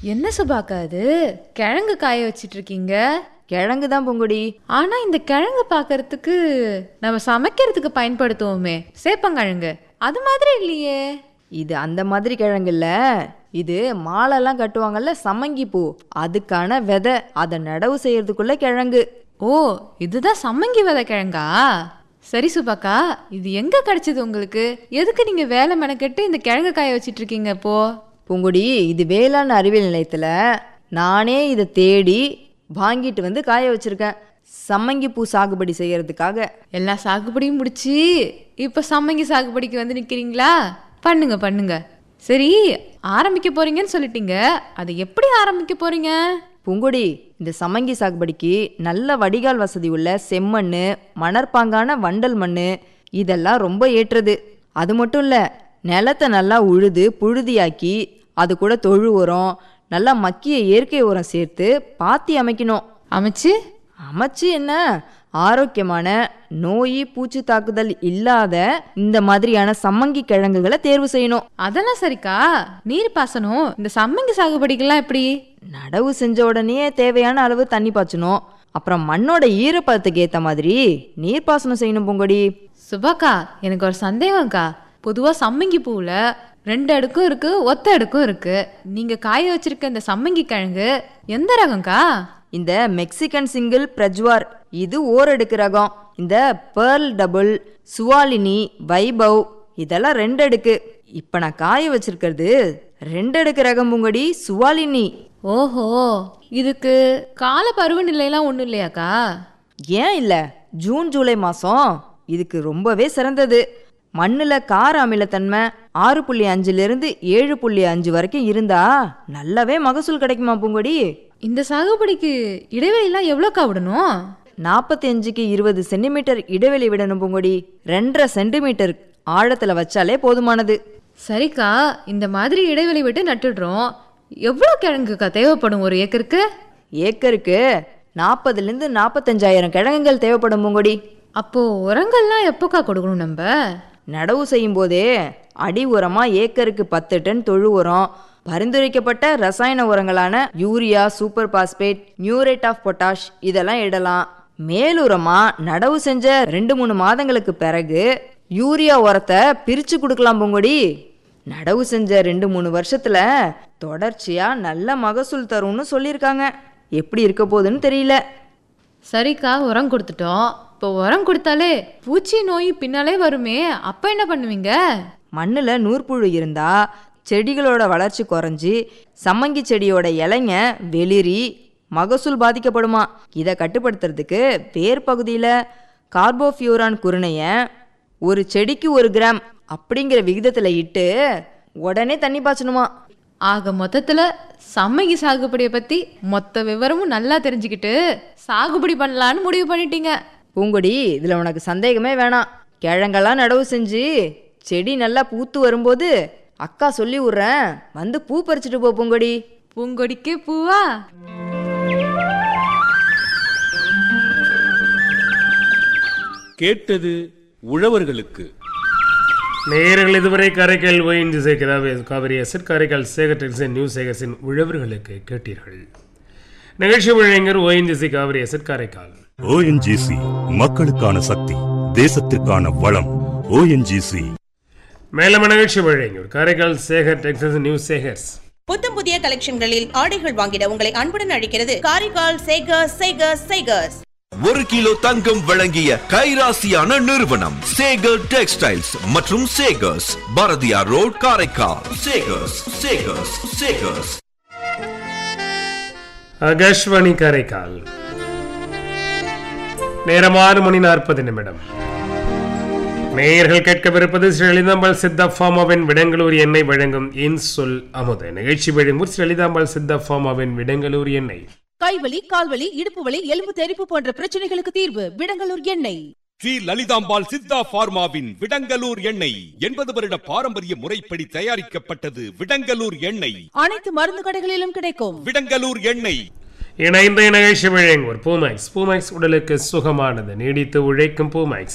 என்ன சுபாக்கா அது கிழங்கு காய வச்சிட்டு இருக்கீங்க கிழங்கு தான் பூங்கொடி ஆனா இந்த கிழங்கு பார்க்கறதுக்கு நம்ம சமைக்கிறதுக்கு பயன்படுத்துவோமே சேப்பங்கிழங்கு அது மாதிரி இல்லையே இது அந்த மாதிரி கிழங்கு இல்ல இது மாலைலாம் கட்டுவாங்கல்ல சம்மங்கி பூ அதுக்கான விதை அதை நடவு செய்யறதுக்குள்ள கிழங்கு ஓ இதுதான் சம்மங்கி விதை கிழங்கா சரி சுபாக்கா இது எங்க கிடைச்சது உங்களுக்கு எதுக்கு நீங்க வேலை மெனக்கெட்டு இந்த கிழங்கு காய வச்சிட்டு இருக்கீங்க இப்போ பூங்குடி இது வேளாண் அறிவியல் நிலையத்தில் நானே இதை தேடி வாங்கிட்டு வந்து காய வச்சிருக்கேன் சம்மங்கி பூ சாகுபடி செய்யறதுக்காக எல்லா சாகுபடியும் முடிச்சு இப்ப சம்மங்கி சாகுபடிக்கு வந்து நிக்கிறீங்களா பண்ணுங்க பண்ணுங்க சரி ஆரம்பிக்க போறீங்கன்னு சொல்லிட்டீங்க அதை எப்படி ஆரம்பிக்க போறீங்க பூங்குடி இந்த சம்மங்கி சாகுபடிக்கு நல்ல வடிகால் வசதி உள்ள செம்மண் மணற்பாங்கான வண்டல் மண் இதெல்லாம் ரொம்ப ஏற்றது அது மட்டும் இல்லை நிலத்தை நல்லா உழுது புழுதியாக்கி அது கூட தொழு உரம் நல்லா மக்கிய இயற்கை உரம் சேர்த்து பாத்தி அமைக்கணும் அமைச்சு அமைச்சு என்ன ஆரோக்கியமான நோய் பூச்சி தாக்குதல் இல்லாத இந்த மாதிரியான சம்மங்கி கிழங்குகளை தேர்வு செய்யணும் அதெல்லாம் சரிக்கா நீர் பாசனம் இந்த சம்மங்கி சாகுபடிக்கெல்லாம் எப்படி நடவு செஞ்ச உடனே தேவையான அளவு தண்ணி பாய்ச்சணும் அப்புறம் மண்ணோட ஈரப்பதத்துக்கு ஏற்ற மாதிரி நீர்ப்பாசனம் செய்யணும் பூங்கொடி சுபாக்கா எனக்கு ஒரு சந்தேகம்க்கா பொதுவா சம்மங்கி பூவுல ரெண்டு அடுக்கும் இருக்கு ஒத்த அடுக்கும் இருக்கு நீங்க காய வச்சிருக்க இந்த சம்மங்கி கிழங்கு எந்த ரகம்க்கா இந்த மெக்சிகன் சிங்கிள் பிரஜ்வார் இது ஓரடுக்கு ரகம் இந்த பேர்ல் டபுள் சுவாலினி வைபவ் இதெல்லாம் ரெண்டு அடுக்கு இப்போ நான் காய வச்சிருக்கிறது ரெண்டு அடுக்கு ரகம் பூங்கொடி சுவாலினி ஓஹோ இதுக்கு கால பருவநிலையெல்லாம் ஒன்றும் இல்லையாக்கா ஏன் இல்லை ஜூன் ஜூலை மாதம் இதுக்கு ரொம்பவே சிறந்தது மண்ணில் கார அமிலத்தன்மை ஆறு புள்ளி அஞ்சுலேருந்து ஏழு புள்ளி அஞ்சு வரைக்கும் இருந்தா நல்லாவே மகசூல் கிடைக்குமா பூங்கொடி இந்த சாகுபடிக்கு இடைவெளிலாம் எவ்வளோக்கா விடணும் நாற்பத்தி அஞ்சுக்கு இருபது சென்டிமீட்டர் இடைவெளி விடணும் பூங்கொடி ரெண்டரை சென்டிமீட்டர் ஆழத்தில் வச்சாலே போதுமானது சரிக்கா இந்த மாதிரி இடைவெளி விட்டு நட்டுடுறோம் எவ்வளோ கிழங்குக்கா தேவைப்படும் ஒரு ஏக்கருக்கு ஏக்கருக்கு நாற்பதுலேருந்து நாற்பத்தஞ்சாயிரம் கிழங்குகள் தேவைப்படும் பூங்கொடி அப்போ உரங்கள்லாம் எப்போக்கா கொடுக்கணும் நம்ம நடவு செய்யும் போதே அடி உரமா ஏக்கருக்கு பத்து டன் தொழு உரம் பரிந்துரைக்கப்பட்ட ரசாயன உரங்களான urea super phosphate muriate of potash இதெல்லாம் இடலாம் மேலுரமா நடவு செஞ்ச ரெண்டு மூணு மாதங்களுக்கு பிறகு யூரியா உரத்தை பிரிச்சு கொடுக்கலாம் பூங்கொடி நடவு செஞ்ச ரெண்டு மூணு வருஷத்துல தொடர்ச்சியா நல்ல மகசூல் தரும்னு சொல்லியிருக்காங்க எப்படி இருக்க போகுதுன்னு தெரியல சரிக்கா உரம் கொடுத்துட்டோம் இப்போ உரம் கொடுத்தாலே பூச்சி நோய் பின்னாலே வருமே அப்போ என்ன பண்ணுவீங்க மண்ணில் நூற்புழு இருந்தா செடிகளோட வளர்ச்சி குறைஞ்சி சம்மங்கி செடியோட இலைங்க வெளிரி மகசூல் பாதிக்கப்படுமா இதை கட்டுப்படுத்துறதுக்கு வேர் பகுதியில் கார்போஃபியூரான் குருணையை ஒரு செடிக்கு ஒரு கிராம் அப்படிங்கிற விகிதத்தில் இட்டு உடனே தண்ணி பாய்ச்சணுமா ஆக மொத்தத்தில் சம்மங்கி சாகுபடியை பற்றி மொத்த விவரமும் நல்லா தெரிஞ்சுக்கிட்டு சாகுபடி பண்ணலான்னு முடிவு பண்ணிட்டீங்க பூங்கொடி இதில் உனக்கு சந்தேகமே வேணாம் கிழங்கெல்லாம் நடவு செஞ்சு செடி நல்லா பூத்து வரும்போது அக்கா சொல்லி விட்றேன் வந்து பூ பறிச்சுட்டு போ பூங்கொடி பூங்கொடிக்கு பூவா கேட்டது உழவர்களுக்கு நேயர்கள் இதுவரை காரைக்கால் ஓஎன்ஜிசை கிதாவே காவிரி எஸ்எட் காரைக்கால் சேகர் டெக்ஸின் நியூஸ் சேகர்ஸின் உழவர்களுக்கு கேட்டீர்கள் நிகழ்ச்சி வழங்கர் ONGC Kaveri asset Karaikal ONGC மக்களுக்கான சக்தி தேசத்திற்கான வளம் ஓஎன்ஜிசி மேலும் நிகழ்ச்சி வழங்கர் காரைக்கால் சேகர் டெக்ஸஸ் நியூஸ் சேகர்ஸ் புத்தம் புதிய கலெக்ஷன்களில் ஆடைகள் வாங்கிட உங்களை அன்புடன் அழைக்கிறது காரைக்கால் சேகர்ஸ் சேகர்ஸ் சேகர்ஸ் ஒரு கிலோ தங்கம் வழங்கிய கைராசியான நிறுவனம் சேகர் டெக்ஸ்டைல்ஸ் மற்றும் சேகர்ஸ் பாரதியார் ரோட் காரைக்கால் சேகர்ஸ் சேகர்ஸ் சேகர்ஸ் ஆகாஷ்வாணி காரைக்கால் நேரம் ஆறு மணி நாற்பது நிமிடம் நேயர்கள் கேட்கவிருப்பது ஸ்ரீ லலிதாம்பாள் சித்தா ஃபார்மாவின் விடங்களூர் எண்ணெய் வழங்கும் இன் சொல் அமுத நிகழ்ச்சி வழங்கும் ஸ்ரீ லலிதாம்பாள் சித்தா ஃபார்மாவின் விடங்களூர் எண்ணெய் கைவலி கால்வலி இடுப்பு வலி எலும்பு தெறிப்பு போன்ற பிரச்சனைகளுக்கு தீர்வு விடங்கலூர் எண்ணெய் ஸ்ரீ லலிதாம்பாள் சித்தா பார்மாவின் விடங்கலூர் எண்ணெய் எண்பது வருட பாரம்பரிய முறைப்படி தயாரிக்கப்பட்டது விடங்கலூர் எண்ணெய் அனைத்து மருந்து கடைகளிலும் கிடைக்கும் விடங்கலூர் எண்ணெய் இணைந்த நிகழ்ச்சி வழங்குவோர் பூமேக்ஸ் பூமேக்ஸ் உடலுக்கு சுகமானது நீடித்து உழைக்கும் பூமேக்ஸ்